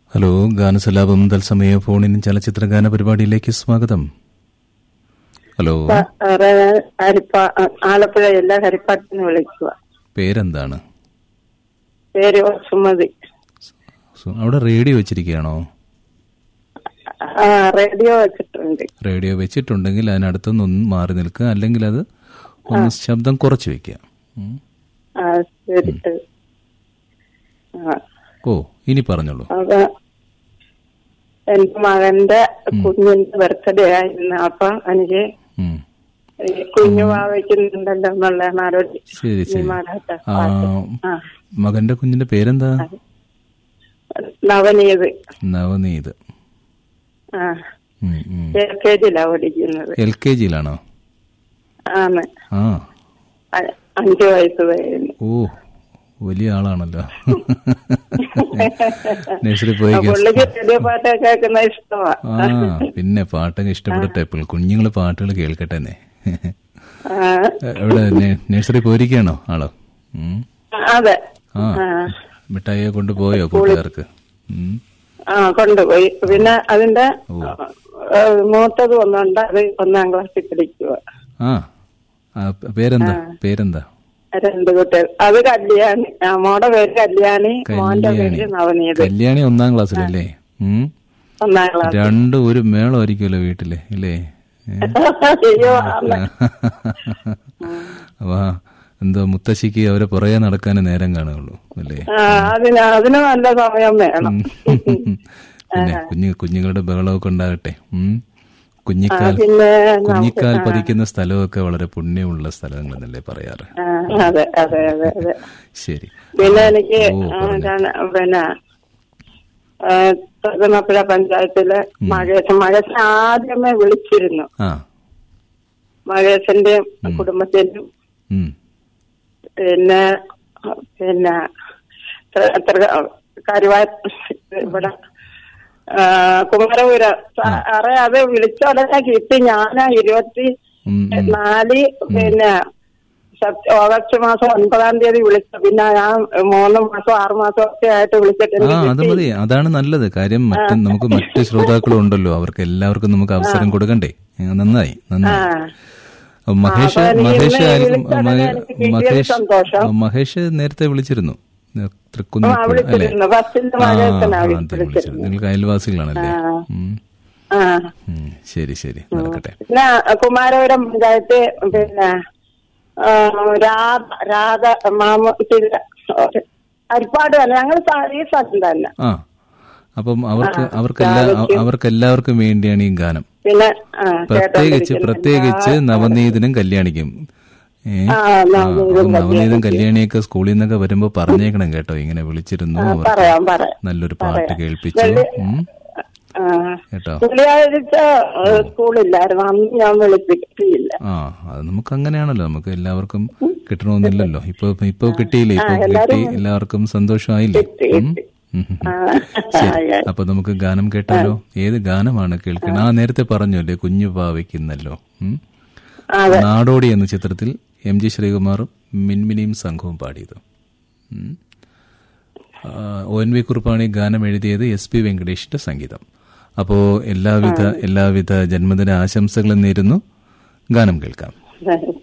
Hello ഗാനസലാപം തത്സമയ ഫോണിൻ ചലച്ചിത്ര ഗാന പരിപാടിയിലേക്ക് സ്വാഗതം ഹലോ സാറേ, ഹരിപ്പാ ആലപ്പുഴയല്ല ഹരിപ്പാട്ടിന്ന് വിളിക്കുക പേരെന്താണ് പേര് സുമതി സു- അവിടെ റേഡിയോ വെച്ചിരിക്കുകയാണോ ആ റേഡിയോ വെച്ചിട്ടുണ്ട് റേഡിയോ വെച്ചിട്ടുണ്ടെങ്കിൽ അതിനടുത്തുനിന്ന് ഒന്ന് മാറി നിൽക്കുക അല്ലെങ്കിൽ അത് ഒന്ന് ശബ്ദം കുറച്ച് വെക്കുക ഉം. ആ ശരി ആ ഓ ഇനി പറഞ്ഞോളൂ അത് എന്റെ മകന്റെ കുഞ്ഞിന്റെ ബർത്ത്ഡേ ആയിരുന്നു അപ്പൊ എനിക്ക് ഉം. ഈ കുഞ്ഞു വാവയ്ക്കുന്നുണ്ടല്ലോ എന്നുള്ള നാടോടി ശരി ശരി മാറാത്ത ആ, ആ മകന്റെ കുഞ്ഞിന്റെ പേരെന്താ നവനീത് നവനീത് ആ ഉം, ഉം. എൽ കെ ജിയിലാ പഠിക്കുന്നത് എൽ കെ ജിയിലാണോ ആണ് ആ അ- അഞ്ചു വയസ്സ് കഴിഞ്ഞു ഓ വലിയ ആളാണല്ലോ നഴ്സറി പോയി പുള്ളിക്ക് റേഡിയോ പാട്ടൊക്കെ കേൾക്കുന്ന ഇഷ്ടമാ ആ പിന്നെ പാട്ടൊക്കെ ഇഷ്ടപ്പെടട്ടെ ഇപ്പോൾ കുഞ്ഞുങ്ങള് പാട്ടുകൾ കേൾക്കട്ടെ ആ, എവിടെ നെ- നഴ്സറി പോയിരിക്കുകയാണോ ആളോ ഉം. അതെ ആ ആ. മിഠായിയെ കൊണ്ടുപോയോ കൂട്ടുകാർക്ക് ഉം. ആ കൊണ്ടുപോയി പിന്നെ അതിന്റെ ഏ, മൂത്തത് ഒന്നുണ്ട് അത് ഒന്നാം ക്ലാസ്സിൽ പഠിക്കുക ആ ആ, പ- പേരെന്താ പേരെന്താ രണ്ട് കുട്ടികൾ അത് കല്യാണി ആ, മോടെ പേര് കല്യാണി മോന്റെ കല്യാണി പേര് നവനീത് കല്യാണി ഒന്നാം ക്ലാസ്സിലല്ലേ ഉം. ഒന്നാം ക്ലാസ് രണ്ടും ഒരു മേളമായിരിക്കുമല്ലോ വീട്ടില് ഇല്ലേ ഏ? അയ്യോ അമ്മ. അപ്പൊ എന്തോ മുത്തശ്ശിക്ക് അവരെ പുറകെ നടക്കാനേ നേരം കാണുകയുള്ളൂ അല്ലേ ആ, അതിന് അതിന് നല്ല സമയം വേണം പിന്നെ കുഞ്ഞു കുഞ്ഞുങ്ങളുടെ ബഹളമൊക്കെ ഉണ്ടാകട്ടെ ഉം. കുഞ്ഞിക്കാൽ പിന്നെ കുഞ്ഞിക്കാൽ പതിക്കുന്ന സ്ഥലമൊക്കെ വളരെ പുണ്യമുള്ള സ്ഥലങ്ങളെന്നല്ലേ പറയാറ് ആ, അതെ അതെ അതെ അതെ ശരി പിന്നെ എനിക്ക് ഓ, ആ, ഇതാണ് പിന്നെ ആ, തൃക്കുന്നപ്പുഴ പഞ്ചായത്തിലെ മകേശൻ മകേശൻ ആദ്യമേ വിളിച്ചിരുന്നു ആ മകേശന്റെയും കുടുംബത്തിന്റെയും ഉം. പിന്നെ പിന്നെ ത്ര- ത്ര- കരുവാ ഇവിടെ ആ, കുമരപുരം സാറേ അത് വിളിച്ച ഉടനെ കിട്ടി ഞാനാ ഇരുപത്തി ഉം, ഉം. നാല് പിന്നെ സെപ്റ്റ- ഓഗസ്റ്റ് മാസം ഒൻപതാം തീയതി വിളിച്ചു പിന്നെ ഞാൻ മൂന്ന് മാസം ആറു മാസം ഒക്കെ ആയിട്ട് വിളിച്ചിട്ട് ആ എനിക്ക് അത് മതി അതാണ് നല്ലത് കാര്യം മറ്റ് നമുക്ക് മറ്റ് ശ്രോതാക്കളും ഉണ്ടല്ലോ അവർക്ക് എല്ലാവർക്കും നമുക്ക് അവസരം കൊടുക്കണ്ടേ ഏ, നന്നായി നന്നായി അപ്പൊ മഹേഷ് അപ്പൊ എനിക്ക് മഹേഷ് ഇന്ന് ആര്- വിളിച്ചതിന് മഹേ- എനിക്ക് കിട്ടിയത് മഹേഷ് സന്തോഷം. മഹേഷ് നേരത്തെ വിളിച്ചിരുന്നു ആ, തൃക്കുന്നപ്പുഴ അല്ലെ വിളിച്ചിരുന്നു ഫസ്റ്റിന്റെ ആ മകേശനാ അതെ വിളിച്ചിരുന്നു വിളിച്ചിരുന്നു നിങ്ങൾക്ക് അയൽവാസികളാണല്ലേ ഉം. ആ ഉം. ശരി ശരി നടക്കട്ടെ പിന്നെ കുമാരപുരം പഞ്ചായത്ത് പിന്നെ ആ, രാധ രാധ മാമ പിന്നെ അരിപ്പാട് തന്നെ ഞങ്ങൾ ഈ സ്ഥലം തന്നെ ആ അപ്പം അവർക്ക് അവർക്കെല്ലാ അവർക്ക് എല്ലാവർക്കും വേണ്ടിയാണ് ഈ ഗാനം പിന്നെ ആ, പ്രത്യേകിച്ച് പ്രത്യേകിച്ച് നവനീതനും കല്യാണിക്കും ഏ ആ, ആ, അപ്പം നവനീതം കല്യാണിയൊക്കെ സ്കൂളിൽ നിന്നൊക്കെ വരുമ്പോ പറഞ്ഞേക്കണം കേട്ടോ ഇങ്ങനെ വിളിച്ചിരുന്നു അവർക്ക് പറയാം പറയാം നല്ലൊരു പാട്ട് കേൾപ്പിച്ചു ഉം. ആ, കേട്ടോ വെള്ളിയാഴ്ച ഏ, സ്കൂളില്ലായിരുന്നു അന്ന് ഞാൻ വിളിപ്പിക്കില്ല ആ അത് നമുക്ക് അങ്ങനെയാണല്ലോ നമുക്ക് എല്ലാവർക്കും കിട്ടണമെന്നില്ലല്ലോ ഇപ്പൊ ഇപ്പൊ കിട്ടിയില്ലേ ഇപ്പൊ കിട്ടി എല്ലാവർക്കും സന്തോഷമായില്ലേ ഉം. ഉം, ഉം, ഉം. ശരി അപ്പൊ നമുക്ക് ഗാനം കേട്ടാലോ ഏത് ഗാനമാണ് കേൾക്കണം ആ നേരത്തെ പറഞ്ഞല്ലേ കുഞ്ഞു പാവയ്ക്കുന്നല്ലോ ഉം. നാടോടി എന്ന ചിത്രത്തിൽ എം ജി ശ്രീകുമാറും മിൻമിനിയും സംഘവും പാടിയത് ഉം. ആ, ഒ എൻ വി കുറുപ്പാണ് ഈ ഗാനം എഴുതിയത് എസ് പി വെങ്കടേഷിന്റെ സംഗീതം അപ്പോ എല്ലാവിധ എല്ലാവിധ ജന്മദിന ആശംസകളും നേരുന്നു ഗാനം കേൾക്കാം ശരി